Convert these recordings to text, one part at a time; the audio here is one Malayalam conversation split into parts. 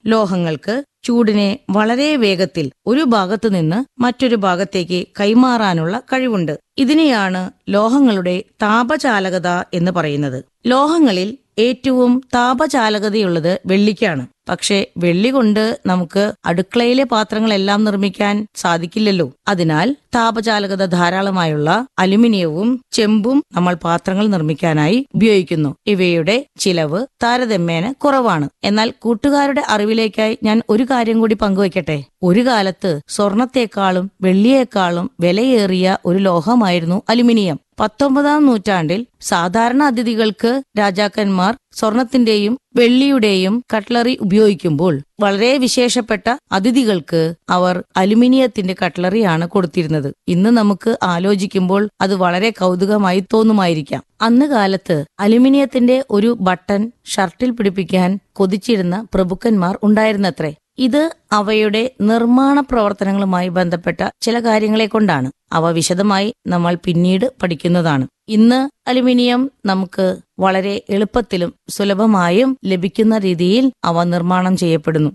ലോഹങ്ങൾക്ക് ചൂടിനെ വളരെ വേഗത്തിൽ ഒരു ഭാഗത്തു നിന്ന് മറ്റൊരു ഭാഗത്തേക്ക് കൈമാറാനുള്ള കഴിവുണ്ട് ഇതിനെയാണ് ലോഹങ്ങളുടെ താപചാലകത എന്ന് പറയുന്നത് ലോഹങ്ങളിൽ ഏറ്റവും താപചാലകതയുള്ളത് വെള്ളിക്കാണ് പക്ഷെ വെള്ളി കൊണ്ട് നമുക്ക് അടുക്കളയിലെ പാത്രങ്ങളെല്ലാം നിർമ്മിക്കാൻ സാധിക്കില്ലല്ലോ അതിനാൽ താപചാലകത ധാരാളമായുള്ള അലുമിനിയവും ചെമ്പും നമ്മൾ പാത്രങ്ങൾ നിർമ്മിക്കാനായി ഉപയോഗിക്കുന്നു ഇവയുടെ ചിലവ് താരതമ്യേന കുറവാണ് എന്നാൽ കൂട്ടുകാരുടെ അറിവിലേക്കായി ഞാൻ ഒരു കാര്യം കൂടി പങ്കുവയ്ക്കട്ടെ ഒരു കാലത്ത് സ്വർണത്തെക്കാളും വെള്ളിയേക്കാളും വിലയേറിയ ഒരു ലോഹമായിരുന്നു അലുമിനിയം പത്തൊമ്പതാം നൂറ്റാണ്ടിൽ സാധാരണ അതിഥികൾക്ക് രാജാക്കന്മാർ സ്വർണത്തിന്റെയും വെള്ളിയുടെയും കട്ട്ലറി ഉപയോഗിക്കുമ്പോൾ വളരെ വിശേഷപ്പെട്ട അതിഥികൾക്ക് അവർ അലുമിനിയത്തിന്റെ കട്ട്ലറിയാണ് കൊടുത്തിരുന്നത് ഇന്ന് നമുക്ക് ആലോചിക്കുമ്പോൾ അത് വളരെ കൗതുകമായി തോന്നുമായിരിക്കാം അന്ന് കാലത്ത് അലുമിനിയത്തിന്റെ ഒരു ബട്ടൺ ഷർട്ടിൽ പിടിപ്പിക്കാൻ കൊതിച്ചിരുന്ന പ്രഭുക്കന്മാർ ഉണ്ടായിരുന്നത്രേ ഇത് അവയുടെ നിർമ്മാണ പ്രവർത്തനങ്ങളുമായി ബന്ധപ്പെട്ട ചില കാര്യങ്ങളെ കൊണ്ടാണ് അവ വിശദമായി നമ്മൾ പിന്നീട് പഠിക്കുന്നതാണ് ഇന്ന് അലുമിനിയം നമുക്ക് വളരെ എളുപ്പത്തിലും സുലഭമായും ലഭിക്കുന്ന രീതിയിൽ അവ നിർമ്മാണം ചെയ്യപ്പെടുന്നു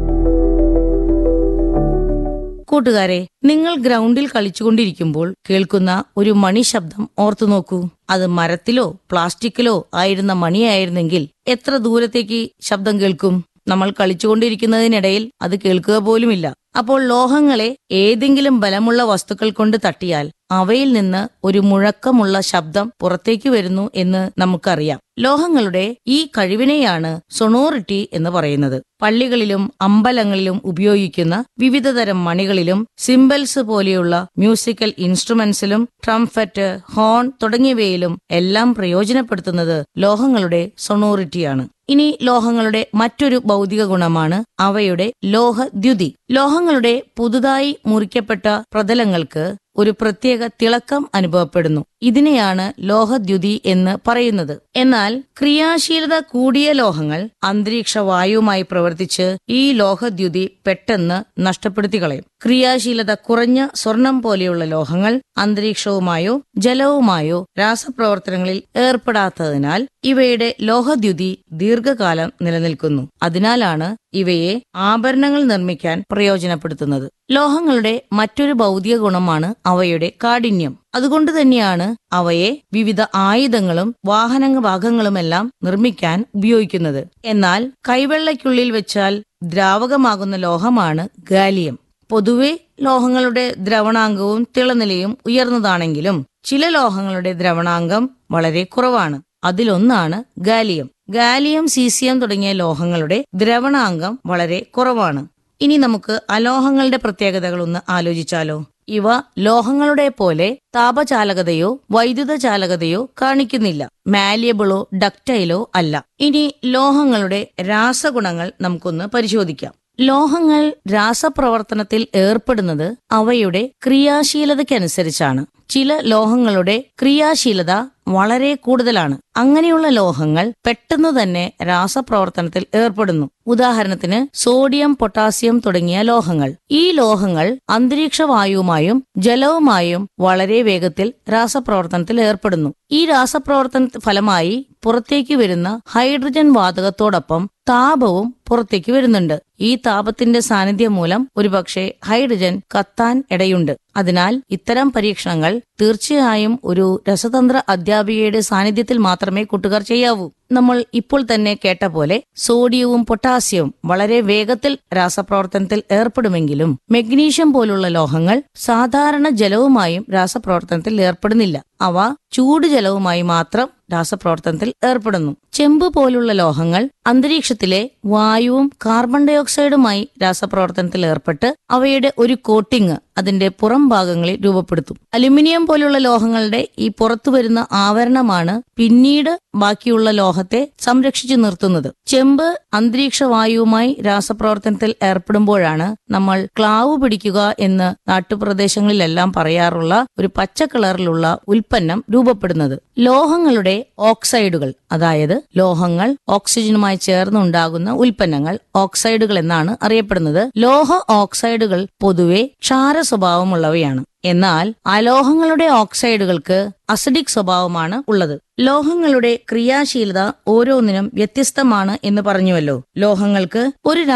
കൂട്ടുകാരെ നിങ്ങൾ ഗ്രൗണ്ടിൽ കളിച്ചുകൊണ്ടിരിക്കുമ്പോൾ കേൾക്കുന്ന ഒരു മണി ശബ്ദം ഓർത്തു നോക്കൂ അത് മരത്തിലോ പ്ലാസ്റ്റിക്കിലോ ആയിരുന്ന മണിയായിരുന്നെങ്കിൽ എത്ര ദൂരത്തേക്ക് ശബ്ദം കേൾക്കും നമ്മൾ കളിച്ചുകൊണ്ടിരിക്കുന്നതിനിടയിൽ അത് കേൾക്കുക പോലുമില്ല അപ്പോൾ ലോഹങ്ങളെ ഏതെങ്കിലും ബലമുള്ള വസ്തുക്കൾ കൊണ്ട് തട്ടിയാൽ അവയിൽ നിന്ന് ഒരു മുഴക്കമുള്ള ശബ്ദം പുറത്തേക്ക് വരുന്നു എന്ന് നമുക്കറിയാം ലോഹങ്ങളുടെ ഈ കഴിവിനെയാണ് സൊണോറിറ്റി എന്ന് പറയുന്നത് പള്ളികളിലും അമ്പലങ്ങളിലും ഉപയോഗിക്കുന്ന വിവിധതരം മണികളിലും സിംബൽസ് പോലെയുള്ള മ്യൂസിക്കൽ ഇൻസ്ട്രുമെന്റ്സിലും ട്രംഫറ്റ് ഹോൺ തുടങ്ങിയവയിലും എല്ലാം പ്രയോജനപ്പെടുത്തുന്നത് ലോഹങ്ങളുടെ സൊണോറിറ്റിയാണ് ഇനി ലോഹങ്ങളുടെ മറ്റൊരു ഭൗതിക ഗുണമാണ് അവയുടെ ലോഹദ്യുതി ലോഹങ്ങളുടെ പുതുതായി മുറിക്കപ്പെട്ട പ്രതലങ്ങൾക്ക് ഒരു പ്രത്യേക തിളക്കം അനുഭവപ്പെടുന്നു ഇതിനെയാണ് ലോഹദ്യുതി എന്ന് പറയുന്നത് എന്നാൽ ക്രിയാശീലത കൂടിയ ലോഹങ്ങൾ അന്തരീക്ഷ വായുവുമായി പ്രവർത്തിച്ച് ഈ ലോഹദ്യുതി പെട്ടെന്ന് നഷ്ടപ്പെടുത്തി കളയും ക്രിയാശീലത കുറഞ്ഞ സ്വർണം പോലെയുള്ള ലോഹങ്ങൾ അന്തരീക്ഷവുമായോ ജലവുമായോ രാസപ്രവർത്തനങ്ങളിൽ ഏർപ്പെടാത്തതിനാൽ ഇവയുടെ ലോഹദ്യുതി ദീർഘകാലം നിലനിൽക്കുന്നു അതിനാലാണ് ഇവയെ ആഭരണങ്ങൾ നിർമ്മിക്കാൻ പ്രയോജനപ്പെടുത്തുന്നത് ലോഹങ്ങളുടെ മറ്റൊരു ഭൗതിക ഗുണമാണ് അവയുടെ കാഠിന്യം അതുകൊണ്ട് തന്നെയാണ് അവയെ വിവിധ ആയുധങ്ങളും വാഹന ഭാഗങ്ങളുമെല്ലാം നിർമ്മിക്കാൻ ഉപയോഗിക്കുന്നത് എന്നാൽ കൈവെള്ളയ്ക്കുള്ളിൽ വെച്ചാൽ ദ്രാവകമാകുന്ന ലോഹമാണ് ഗാലിയം പൊതുവെ ലോഹങ്ങളുടെ ദ്രവണാങ്കവും തിളനിലയും ഉയർന്നതാണെങ്കിലും ചില ലോഹങ്ങളുടെ ദ്രവണാങ്കം വളരെ കുറവാണ് അതിലൊന്നാണ് ഗാലിയം ഗാലിയം സീസിയം തുടങ്ങിയ ലോഹങ്ങളുടെ ദ്രവണാങ്കം വളരെ കുറവാണ് ഇനി നമുക്ക് അലോഹങ്ങളുടെ പ്രത്യേകതകൾ ഒന്ന് ആലോചിച്ചാലോ ഇവ ലോഹങ്ങളുടെ പോലെ താപചാലകതയോ വൈദ്യുത ചാലകതയോ കാണിക്കുന്നില്ല മാലിയബിളോ ഡക്റ്റൈലോ അല്ല ഇനി ലോഹങ്ങളുടെ രാസഗുണങ്ങൾ നമുക്കൊന്ന് പരിശോധിക്കാം ലോഹങ്ങൾ രാസപ്രവർത്തനത്തിൽ ഏർപ്പെടുന്നത് അവയുടെ ക്രിയാശീലതയ്ക്കനുസരിച്ചാണ് ചില ലോഹങ്ങളുടെ ക്രിയാശീലത വളരെ കൂടുതലാണ് അങ്ങനെയുള്ള ലോഹങ്ങൾ പെട്ടെന്ന് തന്നെ രാസപ്രവർത്തനത്തിൽ ഏർപ്പെടുന്നു ഉദാഹരണത്തിന് സോഡിയം പൊട്ടാസ്യം തുടങ്ങിയ ലോഹങ്ങൾ ഈ ലോഹങ്ങൾ അന്തരീക്ഷ വായുവുമായും ജലവുമായും വളരെ വേഗത്തിൽ രാസപ്രവർത്തനത്തിൽ ഏർപ്പെടുന്നു ഈ രാസപ്രവർത്തന ഫലമായി പുറത്തേക്ക് വരുന്ന ഹൈഡ്രജൻ വാതകത്തോടൊപ്പം താപവും പുറത്തേക്ക് വരുന്നുണ്ട് ഈ താപത്തിന്റെ സാന്നിധ്യം മൂലം ഒരുപക്ഷെ ഹൈഡ്രജൻ കത്താൻ ഇടയുണ്ട് അതിനാൽ ഇത്തരം പരീക്ഷണങ്ങൾ തീർച്ചയായും ഒരു രസതന്ത്ര അധ്യാപികയുടെ സാന്നിധ്യത്തിൽ മാത്രമേ കൂട്ടുകാർ ചെയ്യാവൂ നമ്മൾ ഇപ്പോൾ തന്നെ കേട്ട പോലെ സോഡിയവും പൊട്ടാസ്യവും വളരെ വേഗത്തിൽ രാസപ്രവർത്തനത്തിൽ ഏർപ്പെടുമെങ്കിലും മെഗ്നീഷ്യം പോലുള്ള ലോഹങ്ങൾ സാധാരണ ജലവുമായും രാസപ്രവർത്തനത്തിൽ ഏർപ്പെടുന്നില്ല അവ ചൂട് ജലവുമായി മാത്രം രാസപ്രവർത്തനത്തിൽ ഏർപ്പെടുന്നു ചെമ്പ് പോലുള്ള ലോഹങ്ങൾ അന്തരീക്ഷത്തിലെ വായുവും കാർബൺ ഡയോക്സൈഡുമായി രാസപ്രവർത്തനത്തിൽ ഏർപ്പെട്ട് അവയുടെ ഒരു കോട്ടിംഗ് അതിന്റെ പുറം ഭാഗങ്ങളിൽ രൂപപ്പെടുത്തും അലുമിനിയം പോലുള്ള ലോഹങ്ങളുടെ ഈ പുറത്തു വരുന്ന ആവരണമാണ് പിന്നീട് ബാക്കിയുള്ള ലോഹത്തെ സംരക്ഷിച്ചു നിർത്തുന്നത് ചെമ്പ് അന്തരീക്ഷ വായുവുമായി രാസപ്രവർത്തനത്തിൽ ഏർപ്പെടുമ്പോഴാണ് നമ്മൾ ക്ലാവ് പിടിക്കുക എന്ന് നാട്ടുപ്രദേശങ്ങളിലെല്ലാം പറയാറുള്ള ഒരു പച്ച കളറിലുള്ള ഉൽപ്പന്നം രൂപപ്പെടുന്നത് ലോഹങ്ങളുടെ ഓക്സൈഡുകൾ അതായത് ലോഹങ്ങൾ ഓക്സിജനുമായി ചേർന്നുണ്ടാകുന്ന ഉൽപ്പന്നങ്ങൾ ഓക്സൈഡുകൾ എന്നാണ് അറിയപ്പെടുന്നത് ലോഹ ഓക്സൈഡുകൾ പൊതുവെ ക്ഷാര സ്വഭാവമുള്ളവയാണ് എന്നാൽ അലോഹങ്ങളുടെ ഓക്സൈഡുകൾക്ക് അസിഡിക് സ്വഭാവമാണ് ഉള്ളത് ലോഹങ്ങളുടെ ക്രിയാശീലത ഓരോന്നിനും വ്യത്യസ്തമാണ് എന്ന് പറഞ്ഞുവല്ലോ ലോഹങ്ങൾക്ക് ഒരു